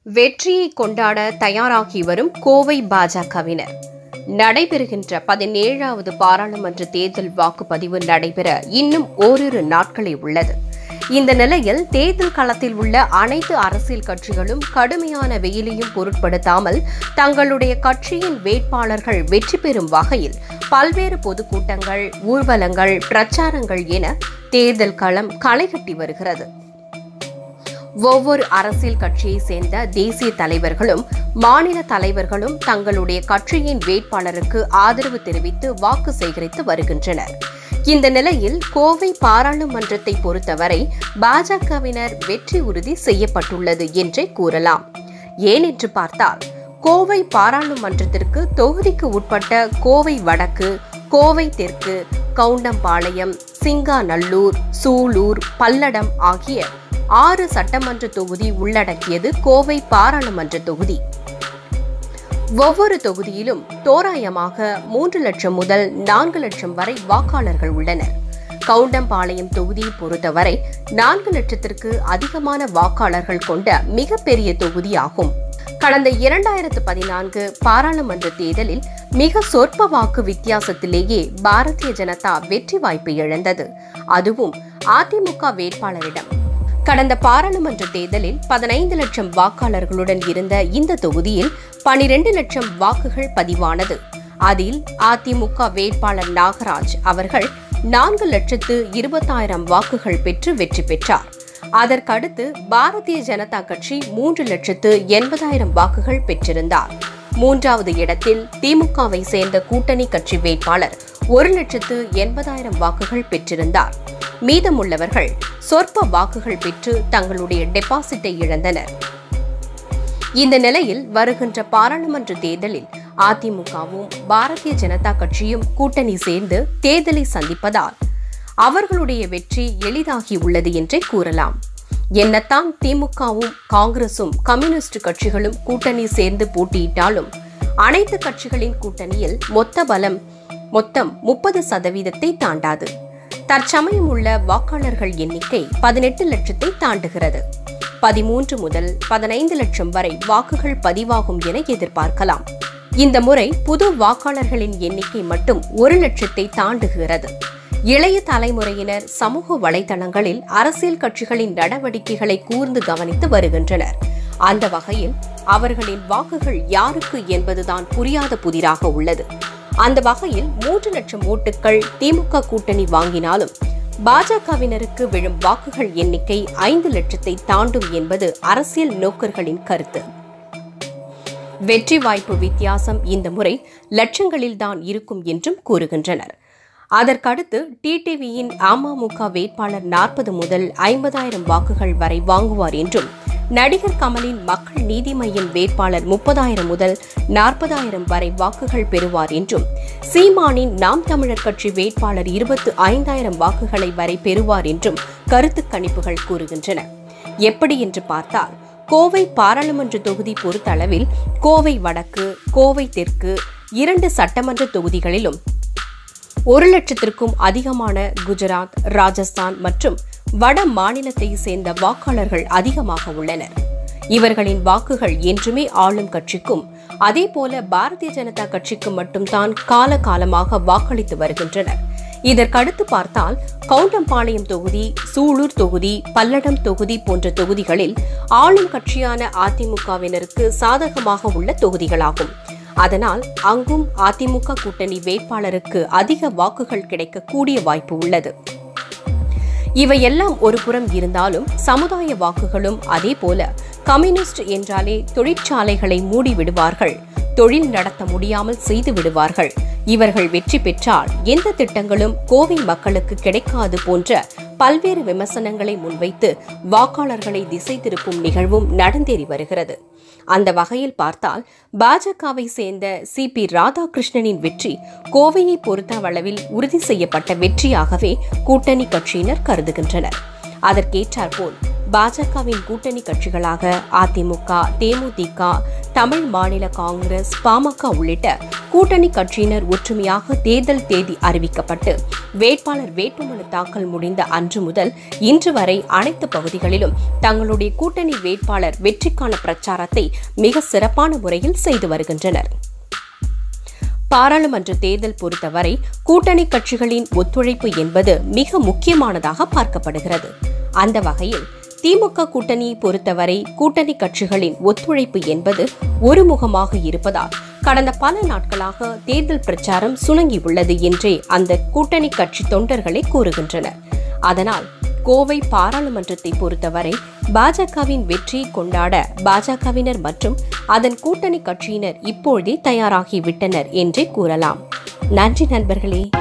வெற்றியை கொண்டாட தயாராகி வரும் கோவை பாஜகவினர் நடைபெறுகின்ற பதினேழாவது பாராளுமன்ற தேர்தல் வாக்குப்பதிவு நடைபெற இன்னும் ஓரிரு நாட்களே உள்ளது இந்த நிலையில் தேர்தல் களத்தில் உள்ள அனைத்து அரசியல் கட்சிகளும் கடுமையான வெயிலையும் பொருட்படுத்தாமல் தங்களுடைய கட்சியின் வேட்பாளர்கள் வெற்றி பெறும் வகையில் பல்வேறு பொதுக்கூட்டங்கள் ஊர்வலங்கள் பிரச்சாரங்கள் என தேர்தல் களம் களைகட்டி வருகிறது ஒவ்வொரு அரசியல் கட்சியை சேர்ந்த தேசிய தலைவர்களும் மாநில தலைவர்களும் தங்களுடைய கட்சியின் வேட்பாளருக்கு ஆதரவு தெரிவித்து வாக்கு சேகரித்து வருகின்றனர் இந்த நிலையில் கோவை பாராளுமன்றத்தை பொறுத்தவரை பாஜகவினர் வெற்றி உறுதி செய்யப்பட்டுள்ளது என்றே கூறலாம் ஏனென்று பார்த்தால் கோவை பாராளுமன்றத்திற்கு தொகுதிக்கு உட்பட்ட கோவை வடக்கு கோவை தெற்கு கவுண்டம்பாளையம் சிங்காநல்லூர் சூலூர் பல்லடம் ஆகிய ஆறு சட்டமன்ற தொகுதி உள்ளடக்கியது கோவை பாராளுமன்ற தொகுதி ஒவ்வொரு தொகுதியிலும் தோராயமாக மூன்று லட்சம் முதல் நான்கு லட்சம் வரை வாக்காளர்கள் உள்ளனர் கவுண்டம்பாளையம் தொகுதியை பொறுத்தவரை நான்கு லட்சத்திற்கு அதிகமான வாக்காளர்கள் கொண்ட மிகப்பெரிய தொகுதியாகும் கடந்த இரண்டாயிரத்து பதினான்கு பாராளுமன்ற தேர்தலில் மிக சொற்ப வாக்கு வித்தியாசத்திலேயே பாரதிய ஜனதா வெற்றி வாய்ப்பு இழந்தது அதுவும் அதிமுக வேட்பாளரிடம் கடந்த பாராளுமன்ற தேர்தலில் பதினைந்து லட்சம் வாக்காளர்களுடன் இருந்த இந்த தொகுதியில் பனிரெண்டு லட்சம் வாக்குகள் பதிவானது அதில் அதிமுக வேட்பாளர் நாகராஜ் அவர்கள் நான்கு லட்சத்து இருபத்தாயிரம் வாக்குகள் பெற்று வெற்றி பெற்றார் அதற்கடுத்து பாரதிய ஜனதா கட்சி மூன்று லட்சத்து எண்பதாயிரம் வாக்குகள் பெற்றிருந்தார் மூன்றாவது இடத்தில் திமுகவை சேர்ந்த கூட்டணி கட்சி வேட்பாளர் ஒரு லட்சத்து எண்பதாயிரம் வாக்குகள் பெற்றிருந்தார் மீதமுள்ளவர்கள் சொற்ப வாக்குகள் பெற்று தங்களுடைய டெபாசிட்டை இழந்தனர் இந்த நிலையில் வருகின்ற பாராளுமன்ற தேர்தலில் அதிமுகவும் பாரதிய ஜனதா கட்சியும் கூட்டணி சேர்ந்து தேர்தலை சந்திப்பதால் அவர்களுடைய வெற்றி எளிதாகி உள்ளது என்றே கூறலாம் என்னத்தான் திமுகவும் காங்கிரசும் கம்யூனிஸ்ட் கட்சிகளும் கூட்டணி சேர்ந்து போட்டியிட்டாலும் அனைத்து கட்சிகளின் கூட்டணியில் மொத்த பலம் மொத்தம் முப்பது சதவீதத்தை தாண்டாது தற்சமயம் உள்ள வாக்காளர்கள் எண்ணிக்கை பதினெட்டு லட்சத்தை தாண்டுகிறது பதிமூன்று முதல் பதினைந்து லட்சம் வரை வாக்குகள் பதிவாகும் என எதிர்பார்க்கலாம் இந்த முறை புது வாக்காளர்களின் எண்ணிக்கை மட்டும் ஒரு லட்சத்தை தாண்டுகிறது இளைய தலைமுறையினர் சமூக வலைதளங்களில் அரசியல் கட்சிகளின் நடவடிக்கைகளை கூர்ந்து கவனித்து வருகின்றனர் அந்த வகையில் அவர்களின் வாக்குகள் யாருக்கு என்பதுதான் புரியாத புதிராக உள்ளது அந்த வகையில் மூன்று லட்சம் ஓட்டுகள் திமுக கூட்டணி வாங்கினாலும் பாஜகவினருக்கு விழும் வாக்குகள் எண்ணிக்கை ஐந்து லட்சத்தை தாண்டும் என்பது அரசியல் நோக்கர்களின் கருத்து வெற்றி வாய்ப்பு வித்தியாசம் இந்த முறை லட்சங்களில்தான் இருக்கும் என்றும் கூறுகின்றனர் அதற்கடுத்து டிடிவியின் அமமுக வேட்பாளர் நாற்பது முதல் ஐம்பதாயிரம் வாக்குகள் வரை வாங்குவார் என்றும் நடிகர் கமலின் மக்கள் நீதி மய்யம் வேட்பாளர் முப்பதாயிரம் முதல் நாற்பதாயிரம் வரை வாக்குகள் பெறுவார் என்றும் சீமானின் நாம் தமிழர் கட்சி வேட்பாளர் இருபத்து ஐந்தாயிரம் வாக்குகளை வரை பெறுவார் என்றும் கருத்து கணிப்புகள் கூறுகின்றன எப்படி என்று பார்த்தால் கோவை பாராளுமன்ற தொகுதி பொறுத்தளவில் கோவை வடக்கு கோவை தெற்கு இரண்டு சட்டமன்ற தொகுதிகளிலும் ஒரு லட்சத்திற்கும் அதிகமான குஜராத் ராஜஸ்தான் மற்றும் வட மாநிலத்தை சேர்ந்த வாக்காளர்கள் அதிகமாக உள்ளனர் இவர்களின் வாக்குகள் என்றுமே ஆளும் கட்சிக்கும் அதேபோல பாரதிய ஜனதா கட்சிக்கு மட்டும்தான் கால காலமாக வாக்களித்து வருகின்றனர் இதற்கடுத்து பார்த்தால் கவுண்டம்பாளையம் தொகுதி சூலூர் தொகுதி பல்லடம் தொகுதி போன்ற தொகுதிகளில் ஆளும் கட்சியான அதிமுகவினருக்கு சாதகமாக உள்ள தொகுதிகளாகும் அதனால் அங்கும் அதிமுக கூட்டணி வேட்பாளருக்கு அதிக வாக்குகள் கிடைக்கக்கூடிய வாய்ப்பு உள்ளது இவையெல்லாம் ஒரு புறம் இருந்தாலும் சமுதாய வாக்குகளும் அதே போல கம்யூனிஸ்ட் என்றாலே தொழிற்சாலைகளை மூடி விடுவார்கள் தொழில் நடத்த முடியாமல் செய்து விடுவார்கள் இவர்கள் வெற்றி பெற்றால் எந்த திட்டங்களும் கோவை மக்களுக்கு கிடைக்காது போன்ற பல்வேறு விமர்சனங்களை முன்வைத்து வாக்காளர்களை திசை திருப்பும் நிகழ்வும் நடந்தேறி வருகிறது அந்த வகையில் பார்த்தால் பாஜகவை சேர்ந்த சி பி ராதாகிருஷ்ணனின் வெற்றி கோவையை பொறுத்தளவில் உறுதி செய்யப்பட்ட வெற்றியாகவே கூட்டணி கட்சியினர் கருதுகின்றனர் அதற்கேற்றாற்போல் பாஜகவின் கூட்டணி கட்சிகளாக அதிமுக தேமுதிக தமிழ் மாநில காங்கிரஸ் பாமக உள்ளிட்ட கூட்டணி கட்சியினர் ஒற்றுமையாக தேர்தல் தேதி அறிவிக்கப்பட்டு வேட்பாளர் வேட்புமனு தாக்கல் முடிந்த அன்று முதல் இன்று வரை அனைத்து பகுதிகளிலும் தங்களுடைய கூட்டணி வேட்பாளர் வெற்றிக்கான பிரச்சாரத்தை மிக சிறப்பான முறையில் செய்து வருகின்றனர் பாராளுமன்ற தேர்தல் பொறுத்தவரை கூட்டணி கட்சிகளின் ஒத்துழைப்பு என்பது மிக முக்கியமானதாக பார்க்கப்படுகிறது அந்த வகையில் திமுக கூட்டணியை பொறுத்தவரை கூட்டணி கட்சிகளின் ஒத்துழைப்பு என்பது ஒருமுகமாக இருப்பதால் கடந்த பல நாட்களாக தேர்தல் பிரச்சாரம் சுணங்கியுள்ளது என்றே அந்த கூட்டணி கட்சி தொண்டர்களே கூறுகின்றனர் அதனால் கோவை பாராளுமன்றத்தை பொறுத்தவரை பாஜகவின் வெற்றியை கொண்டாட பாஜகவினர் மற்றும் அதன் கூட்டணி கட்சியினர் இப்பொழுதே தயாராகிவிட்டனர் என்றே கூறலாம் நன்றி நண்பர்களே